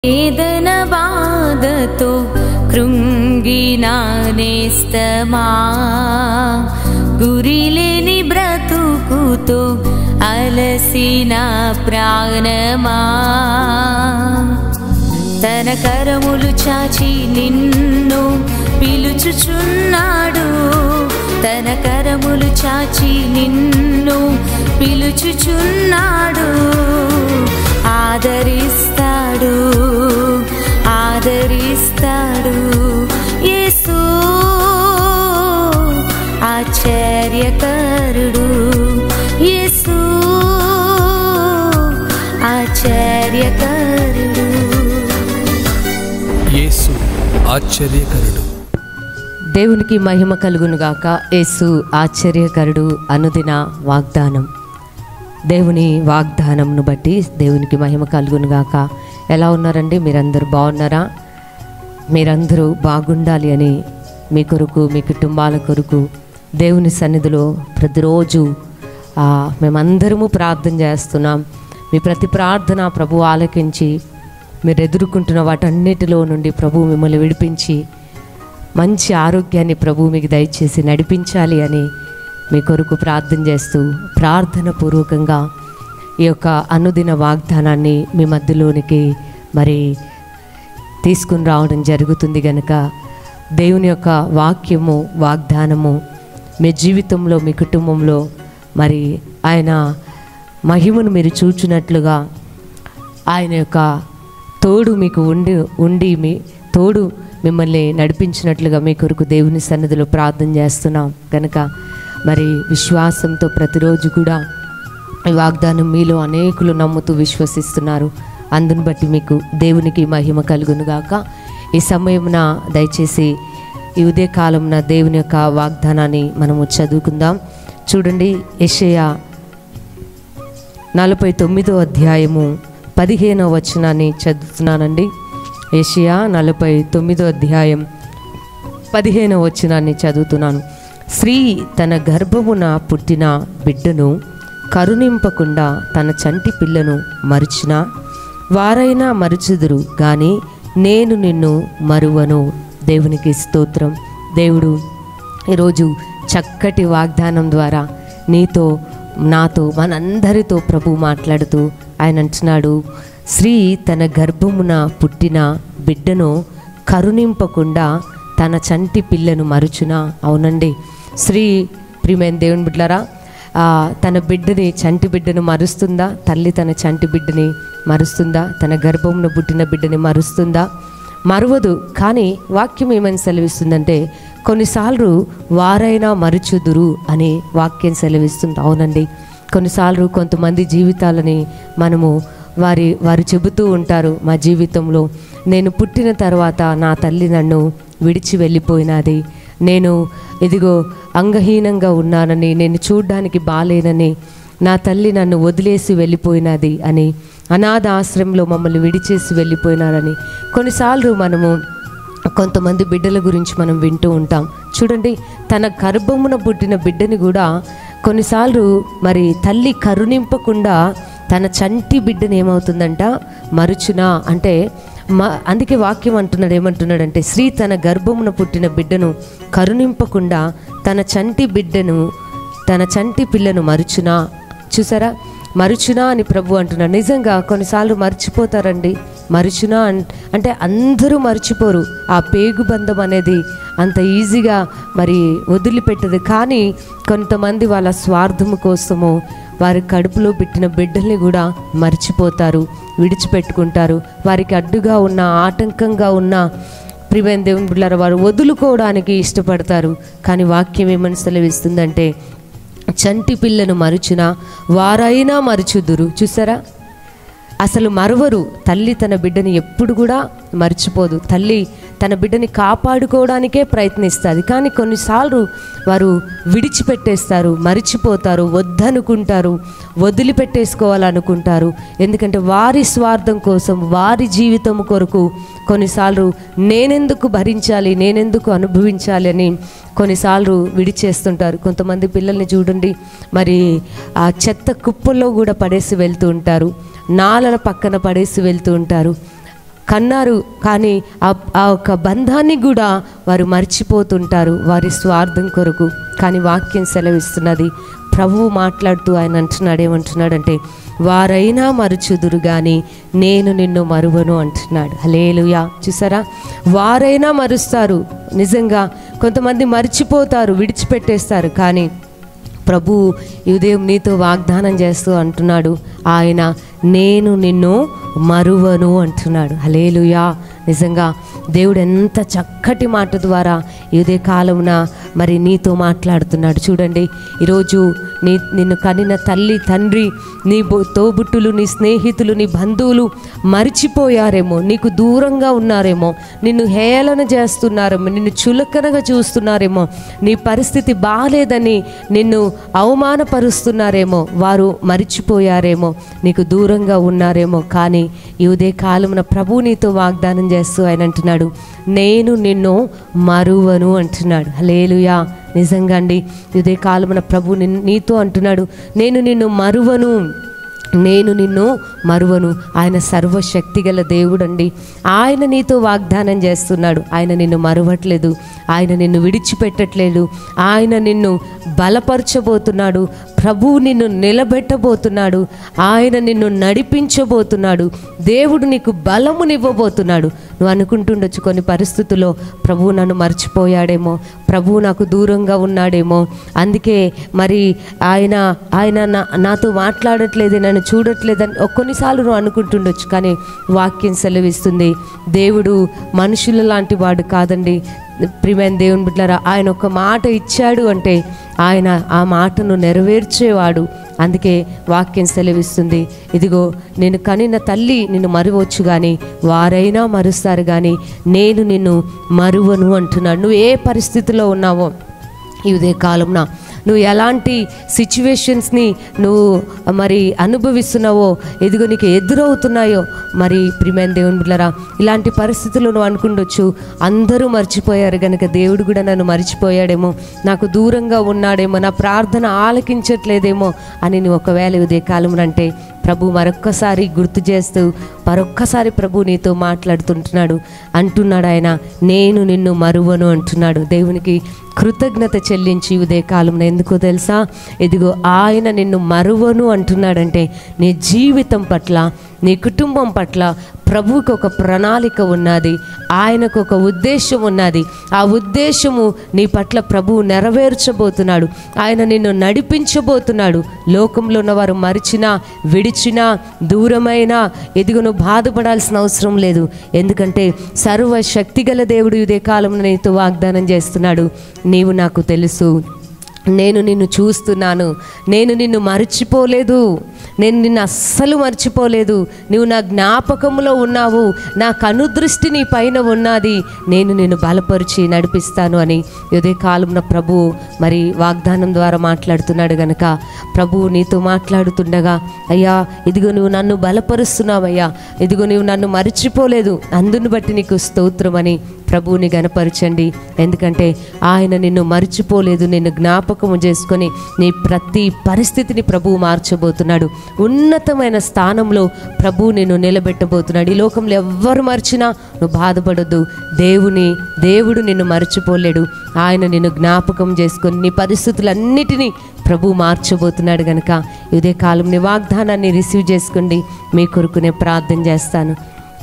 వేదన బాధతో కృంగిన నేస్తమా గురిలేని బ్రతుకుతో అలసిన ప్రాణమా తన కరములు చాచి నిన్ను పిలుచుచున్నాడు తన కరములు చాచి నిన్ను పిలుచుచున్నాడు ఆదరిస్తాడు ఆదరిస్తాడు యేసు ఆశ్చర్యకరుడు యేసు ఆశ్చర్యకరుడు యేసు ఆశ్చర్యకరుడు దేవునికి మహిమ కలుగునుగాక యేసు ఆశ్చర్యకరుడు అనుదిన వాగ్దానం దేవుని వాగ్దానంను బట్టి దేవునికి మహిమ కలుగునుగాక ఎలా ఉన్నారండి మీరందరూ బాగున్నారా మీరందరూ బాగుండాలి అని మీ కొరకు మీ కుటుంబాల కొరకు దేవుని సన్నిధిలో ప్రతిరోజు ఆ, మేమందరము ప్రార్థన చేస్తున్నాం మీ ప్రతి ప్రార్థన ప్రభు ఆలకించి మీరు ఎదుర్కొంటున్న వాటన్నిటిలో నుండి ప్రభు మిమ్మల్ని విడిపించి మంచి ఆరోగ్యాన్ని ప్రభు మీకు దయచేసి నడిపించాలి అని మీ కొరకు ప్రార్థన చేస్తూ ప్రార్థన పూర్వకంగా ఈ యొక్క అనుదిన వాగ్దానాన్ని మీ మధ్యలోనికి మరి తీసుకుని రావడం జరుగుతుంది గనుక దేవుని యొక్క వాక్యము వాగ్దానము మీ జీవితంలో మీ కుటుంబంలో మరి ఆయన మహిమను మీరు చూచినట్లుగా ఆయన యొక్క తోడు మీకు ఉండి ఉండి మీ తోడు మిమ్మల్ని నడిపించినట్లుగా మీ కొరకు దేవుని సన్నిధిలో ప్రార్థన చేస్తున్నాం కనుక మరి విశ్వాసంతో ప్రతిరోజు కూడా ఈ వాగ్దానం మీలో అనేకులు నమ్ముతూ విశ్వసిస్తున్నారు అందును బట్టి మీకు దేవునికి మహిమ కలుగునుగాక ఈ సమయమున దయచేసి ఈ ఉదయకాలంన దేవుని యొక్క వాగ్దానాన్ని మనము చదువుకుందాం చూడండి యెషయా నలభై తొమ్మిదో అధ్యాయము పదిహేనో వచనాన్ని చదువుతున్నానండి ఏషియా నలభై తొమ్మిదో అధ్యాయం పదిహేనో వచనాన్ని చదువుతున్నాను స్త్రీ తన గర్భమున పుట్టిన బిడ్డను కరుణింపకుండా తన చంటి పిల్లను మరిచినా వారైనా మరుచుదురు కానీ నేను నిన్ను మరువను దేవునికి స్తోత్రం దేవుడు ఈరోజు చక్కటి వాగ్దానం ద్వారా నీతో నాతో మనందరితో ప్రభు మాట్లాడుతూ ఆయన అంటున్నాడు స్త్రీ తన గర్భమున పుట్టిన బిడ్డను కరుణింపకుండా తన చంటి పిల్లను మరుచునా అవునండి స్త్రీ ప్రియమైన దేవుని బిడ్డలారా ఆ, తన బిడ్డని చంటి బిడ్డను మరుస్తుందా తల్లి తన చంటి బిడ్డని మరుస్తుందా తన గర్భమున పుట్టిన బిడ్డని మరుస్తుందా మరువదు కానీ వాక్యం ఏమని సెలవిస్తుందంటే కొన్నిసార్లు వారైనా మరుచుదురు అని వాక్యం సెలవిస్తుంది అవునండి కొన్నిసార్లు కొంతమంది జీవితాలని మనము వారి వారు చెబుతూ ఉంటారు మా జీవితంలో నేను పుట్టిన తర్వాత నా తల్లి నన్ను విడిచి వెళ్ళిపోయినది నేను ఇదిగో అంగహీనంగా ఉన్నానని నేను చూడ్డానికి బాలేనని నా తల్లి నన్ను వదిలేసి వెళ్ళిపోయినది అని అనాథ ఆశ్రమంలో మమ్మల్ని విడిచేసి వెళ్ళిపోయినారని కొన్నిసార్లు మనము కొంతమంది బిడ్డల గురించి మనం వింటూ ఉంటాం చూడండి తన గర్భమున పుట్టిన బిడ్డని కూడా కొన్నిసార్లు మరి తల్లి కరుణింపకుండా తన చంటి బిడ్డని ఏమవుతుందంట మరుచునా అంటే మ అందుకే వాక్యం అంటున్నాడు ఏమంటున్నాడంటే స్త్రీ తన గర్భమున పుట్టిన బిడ్డను కరుణింపకుండా తన చంటి బిడ్డను తన చంటి పిల్లను మరుచునా చూసారా మరుచునా అని ప్రభు అంటున్నాడు నిజంగా కొన్నిసార్లు మర్చిపోతారండి మరుచునా అన్- అంటే అందరూ మర్చిపోరు ఆ పేగు బంధం అనేది అంత ఈజీగా మరి వదిలిపెట్టదు కానీ కొంతమంది వాళ్ళ స్వార్థము కోసము వారి కడుపులో పెట్టిన బిడ్డల్ని కూడా మర్చిపోతారు విడిచిపెట్టుకుంటారు వారికి అడ్డుగా ఉన్న ఆటంకంగా ఉన్న ప్రివేన్ దేవుని బిడ్డలారా వారు వదులుకోవడానికి ఇష్టపడతారు కానీ వాక్యం ఏమని సెలవిస్తుందంటే చంటి పిల్లను మరుచున వారైనా మరుచుదురు చూసారా అసలు మరవరు తల్లి తన బిడ్డని ఎప్పుడు కూడా మర్చిపోదు తల్లి తన బిడ్డని కాపాడుకోవడానికే ప్రయత్నిస్తుంది కానీ కొన్నిసార్లు వారు విడిచిపెట్టేస్తారు మరిచిపోతారు వద్దనుకుంటారు వదిలిపెట్టేసుకోవాలనుకుంటారు ఎందుకంటే వారి స్వార్థం కోసం వారి జీవితం కొరకు కొన్నిసార్లు నేనెందుకు భరించాలి నేనెందుకు అనుభవించాలి అని కొన్నిసార్లు విడిచేస్తుంటారు కొంతమంది పిల్లల్ని చూడండి మరి ఆ చెత్త కుప్పల్లో కూడా పడేసి వెళ్తూ ఉంటారు నాలల పక్కన పడేసి వెళ్తూ ఉంటారు కన్నారు కానీ ఆ ఆ యొక్క బంధాన్ని కూడా వారు మర్చిపోతుంటారు వారి స్వార్థం కొరకు కానీ వాక్యం సెలవిస్తున్నది ప్రభువు మాట్లాడుతూ ఆయన అంటున్నాడు ఏమంటున్నాడంటే వారైనా మరుచుదురు కానీ నేను నిన్ను మరువను అంటున్నాడు హలేలుయా చూసారా వారైనా మరుస్తారు నిజంగా కొంతమంది మర్చిపోతారు విడిచిపెట్టేస్తారు కానీ ప్రభు ఈ ఉదయం నీతో వాగ్దానం చేస్తూ అంటున్నాడు ఆయన నేను నిన్ను మరువను అంటున్నాడు హలేలుయా నిజంగా దేవుడు ఎంత చక్కటి మాట ద్వారా ఈ ఉదయ కాలమున మరి నీతో మాట్లాడుతున్నాడు చూడండి ఈరోజు నీ నిన్ను కనిన తల్లి తండ్రి నీ బో- తోబుట్టులు నీ స్నేహితులు నీ బంధువులు మరిచిపోయారేమో నీకు దూరంగా ఉన్నారేమో నిన్ను హేళన చేస్తున్నారేమో నిన్ను చులకనగా చూస్తున్నారేమో నీ పరిస్థితి బాగాలేదని నిన్ను అవమానపరుస్తున్నారేమో వారు మరిచిపోయారేమో నీకు దూరంగా ఉన్నారేమో కానీ ఈ ఉదయ కాలమున ప్రభు నీతో వాగ్దానం చేస్తూ ఆయన అంటున్నాడు నేను నిన్ను మరువను అంటున్నాడు హలేలుయా నిజంగా అండి ఈ ఉదయ కాలమున ప్రభు నిన్- నీతో అంటున్నాడు నేను నిన్ను మరువను నేను నిన్ను మరువను ఆయన సర్వశక్తి గల దేవుడండి ఆయన నీతో వాగ్దానం చేస్తున్నాడు ఆయన నిన్ను మరువట్లేదు ఆయన నిన్ను విడిచిపెట్టట్లేదు ఆయన నిన్ను బలపరచబోతున్నాడు ప్రభువు నిన్ను నిలబెట్టబోతున్నాడు ఆయన నిన్ను నడిపించబోతున్నాడు దేవుడు నీకు బలమునివ్వబోతున్నాడు నువ్వు అనుకుంటుండొచ్చు కొన్ని పరిస్థితుల్లో ప్రభువు నన్ను మర్చిపోయాడేమో ప్రభువు నాకు దూరంగా ఉన్నాడేమో అందుకే మరి ఆయన ఆయన నా నాతో మాట్లాడట్లేదు నన్ను చూడట్లేదని ఒ- కొన్నిసార్లు నువ్వు అనుకుంటుండొచ్చు కానీ వాక్యం సెలవిస్తుంది దేవుడు మనుషుల లాంటి వాడు కాదండి ప్రియమైన దేవుని బిడ్డలారా ఆయన ఒక మాట ఇచ్చాడు అంటే ఆయన ఆ మాటను నెరవేర్చేవాడు అందుకే వాక్యం సెలవిస్తుంది ఇదిగో నేను కనిన తల్లి నిన్ను మరువచ్చు కానీ వారైనా మరుస్తారు కానీ నేను నిన్ను మరువను అంటున్నాడు నువ్వు ఏ పరిస్థితిలో ఉన్నావో ఈ ఉదయ కాలంన నువ్వు ఎలాంటి సిచ్యువేషన్స్ని నువ్వు మరి అనుభవిస్తున్నావో ఎదుగు నీకు ఎదురవుతున్నాయో మరి ప్రియమైన దేవుని బిడ్డలారా ఇలాంటి పరిస్థితుల్లో నువ్వు అనుకుండొచ్చు అందరూ మర్చిపోయారు కనుక దేవుడు కూడా నన్ను మర్చిపోయాడేమో నాకు దూరంగా ఉన్నాడేమో నా ప్రార్థన ఆలకించట్లేదేమో అని నువ్వు ఒకవేళ ఈ ఉదయ కాలంలో అంటే ప్రభు మరొక్కసారి గుర్తు చేస్తూ మరొక్కసారి ప్రభు నీతో మాట్లాడుతుంటున్నాడు అంటున్నాడు ఆయన నేను నిన్ను మరువను అంటున్నాడు దేవునికి కృతజ్ఞత చెల్లించి ఉదయ కాలంలో ఎందుకో తెలుసా ఇదిగో ఆయన నిన్ను మరువను అంటున్నాడంటే నీ జీవితం పట్ల నీ కుటుంబం పట్ల ప్రభువుకి ఒక ప్రణాళిక ఉన్నది ఆయనకు ఒక ఉద్దేశం ఉన్నది ఆ ఉద్దేశము నీ పట్ల ప్రభువు నెరవేర్చబోతున్నాడు ఆయన నిన్ను నడిపించబోతున్నాడు లోకంలో ఉన్నవారు మరిచినా విడిచినా దూరమైనా ఎదుగును బాధపడాల్సిన అవసరం లేదు ఎందుకంటే సర్వ శక్తిగల దేవుడు ఇదే కాలంలో నీతో వాగ్దానం చేస్తున్నాడు నీవు నాకు తెలుసు నేను నిన్ను చూస్తున్నాను నేను నిన్ను మర్చిపోలేదు నేను నిన్ను అస్సలు మర్చిపోలేదు నువ్వు నా జ్ఞాపకంలో ఉన్నావు నా కనుదృష్టి నీ పైన ఉన్నది నేను నిన్ను బలపరిచి నడిపిస్తాను అని ఇదే కాలంలో ప్రభు మరి వాగ్దానం ద్వారా మాట్లాడుతున్నాడు గనక ప్రభు నీతో మాట్లాడుతుండగా అయ్యా ఇదిగో నువ్వు నన్ను బలపరుస్తున్నావయ్యా ఇదిగో నువ్వు నన్ను మర్చిపోలేదు అందుని బట్టి నీకు స్తోత్రం అని ప్రభువుని గనపరచండి ఎందుకంటే ఆయన నిన్ను మర్చిపోలేదు నిన్ను జ్ఞాపకము చేసుకొని నీ ప్రతి పరిస్థితిని ప్రభువు మార్చబోతున్నాడు ఉన్నతమైన స్థానంలో ప్రభువు నిన్ను నిలబెట్టబోతున్నాడు ఈ లోకంలో ఎవ్వరు మర్చినా నువ్వు బాధపడొద్దు దేవుని దేవుడు నిన్ను మర్చిపోలేడు ఆయన నిన్ను జ్ఞాపకం చేసుకొని నీ పరిస్థితులన్నిటినీ ప్రభు మార్చబోతున్నాడు కనుక ఇదే కాలం నీ వాగ్దానాన్ని రిసీవ్ చేసుకోండి మీ కొరకు నేను ప్రార్థన చేస్తాను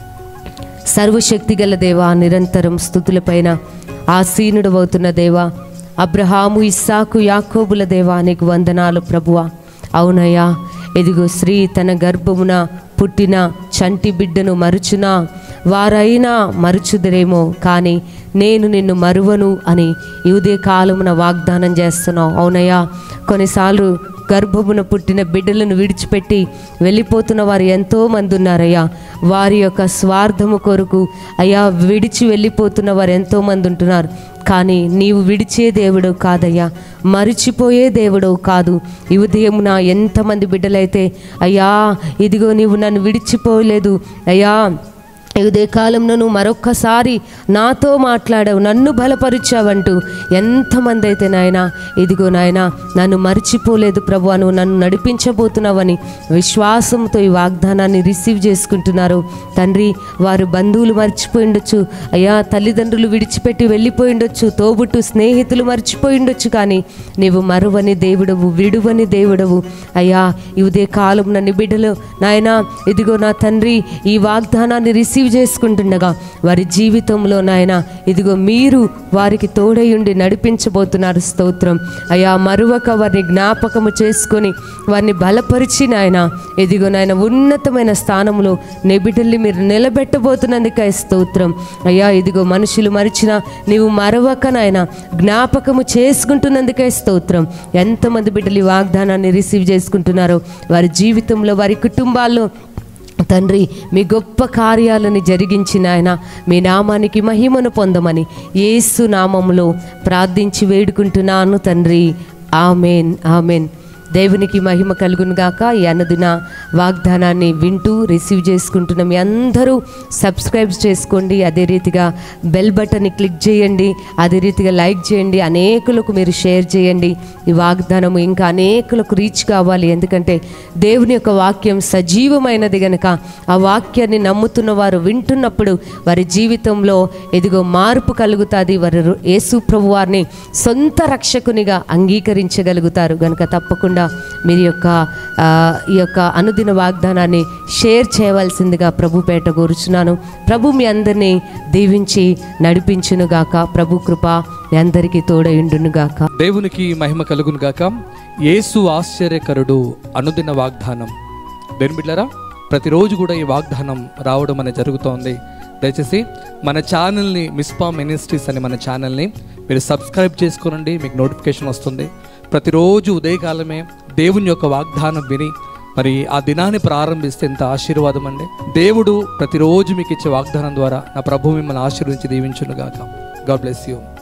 సర్వశక్తి గల దేవా నిరంతరం స్థుతులపైన ఆసీనుడు అవుతున్న దేవా అబ్రహాము ఇస్సాకు యాకోబుల దేవా నీకు వందనాలు ప్రభువా అవునయ్యా ఎదిగో స్త్రీ తన గర్భమున పుట్టిన చంటి బిడ్డను మరుచునా వారైనా మరుచుదరేమో కానీ నేను నిన్ను మరువను అని ఈ ఉదయ కాలమున వాగ్దానం చేస్తున్నావు అవునయ్యా కొన్నిసార్లు గర్భమున పుట్టిన బిడ్డలను విడిచిపెట్టి వెళ్ళిపోతున్న వారు ఎంతో మంది ఉన్నారయ్యా వారి యొక్క స్వార్థము కొరకు అయ్యా విడిచి వెళ్ళిపోతున్న వారు ఎంతో మంది ఉంటున్నారు కానీ నీవు విడిచే దేవుడు కాదయ్యా మరిచిపోయే దేవుడు కాదు ఈ ఉదయమున ఎంతమంది బిడ్డలైతే అయ్యా ఇదిగో నీవు నన్ను విడిచిపోలేదు అయ్యా ఇదే కాలంలో నువ్వు మరొక్కసారి నాతో మాట్లాడావు నన్ను బలపరిచావంటూ ఎంతమంది అయితే నాయన ఇదిగో నాయన నన్ను మర్చిపోలేదు ప్రభు నువ్వు నన్ను నడిపించబోతున్నావని విశ్వాసంతో ఈ వాగ్దానాన్ని రిసీవ్ చేసుకుంటున్నారు తండ్రి వారు బంధువులు మర్చిపోయి ఉండొచ్చు అయ్యా తల్లిదండ్రులు విడిచిపెట్టి వెళ్ళిపోయి ఉండొచ్చు తోబుట్టు స్నేహితులు మర్చిపోయి ఉండొచ్చు కానీ నీవు మరువని దేవుడవు విడువని దేవుడవు అయ్యా ఈ ఉదయ కాలం నన్ను బిడ్డలు నాయన ఇదిగో నా తండ్రి ఈ వాగ్దానాన్ని రిసీవ్ చేసుకుంటుండగా వారి జీవితంలో నాయన ఇదిగో మీరు వారికి తోడయుండి నడిపించబోతున్నారు స్తోత్రం అయ్యా మరువక వారిని జ్ఞాపకము చేసుకొని వారిని బలపరిచి నాయన ఇదిగో నాయన ఉన్నతమైన స్థానంలో నీ బిడ్డల్ని మీరు నిలబెట్టబోతున్నందుకే స్తోత్రం అయ్యా ఇదిగో మనుషులు మరిచిన నీవు మరవక నాయన జ్ఞాపకము చేసుకుంటున్నందుకే స్తోత్రం ఎంతమంది బిడ్డలు ఈ వాగ్దానాన్ని రిసీవ్ చేసుకుంటున్నారో వారి జీవితంలో వారి కుటుంబాల్లో తండ్రి మీ గొప్ప కార్యాలను జరిగించిన ఆయన మీ నామానికి మహిమను పొందమని యేసు నామములో ప్రార్థించి వేడుకుంటున్నాను తండ్రి ఆమెన్ ఆమెన్ దేవునికి మహిమ కలుగును గాక ఈ అన్నదిన వాగ్దానాన్ని వింటూ రిసీవ్ చేసుకుంటున్న మీ అందరూ సబ్స్క్రైబ్ చేసుకోండి అదే రీతిగా బెల్ బటన్ని క్లిక్ చేయండి అదే రీతిగా లైక్ చేయండి అనేకులకు మీరు షేర్ చేయండి ఈ వాగ్దానము ఇంకా అనేకులకు రీచ్ కావాలి ఎందుకంటే దేవుని యొక్క వాక్యం సజీవమైనది గనక ఆ వాక్యాన్ని నమ్ముతున్న వారు వింటున్నప్పుడు వారి జీవితంలో ఎదిగో మార్పు కలుగుతుంది వారు యేసు ప్రభు వారిని సొంత రక్షకునిగా అంగీకరించగలుగుతారు గనుక తప్పకుండా మీరు యొక్క ఆ, ఈ యొక్క అనుదిన వాగ్దానాన్ని షేర్ చేయవలసిందిగా ప్రభు పేట కోరుచున్నాను ప్రభు మీ అందరినీ దీవించి నడిపించునుగాక ప్రభు కృప మీ అందరికీ తోడయుండునుగాక దేవునికి మహిమ కలుగును గాక యేసు ఆశ్చర్యకరుడు అనుదిన వాగ్దానం దేని బిడ్డరా ప్రతిరోజు కూడా ఈ వాగ్దానం రావడం అనేది జరుగుతోంది దయచేసి మన ఛానల్ని మిస్పా మినిస్ట్రీస్ అని మన ఛానల్ని మీరు సబ్స్క్రైబ్ చేసుకోనండి మీకు నోటిఫికేషన్ వస్తుంది ప్రతిరోజు ఉదయకాలమే దేవుని యొక్క వాగ్దానం విని మరి ఆ దినాన్ని ప్రారంభిస్తే ఎంత ఆశీర్వాదం అండి దేవుడు ప్రతిరోజు మీకు ఇచ్చే వాగ్దానం ద్వారా నా ప్రభు మిమ్మల్ని ఆశీర్వించి దీవించును గాక గాడ్ బ్లెస్ యూ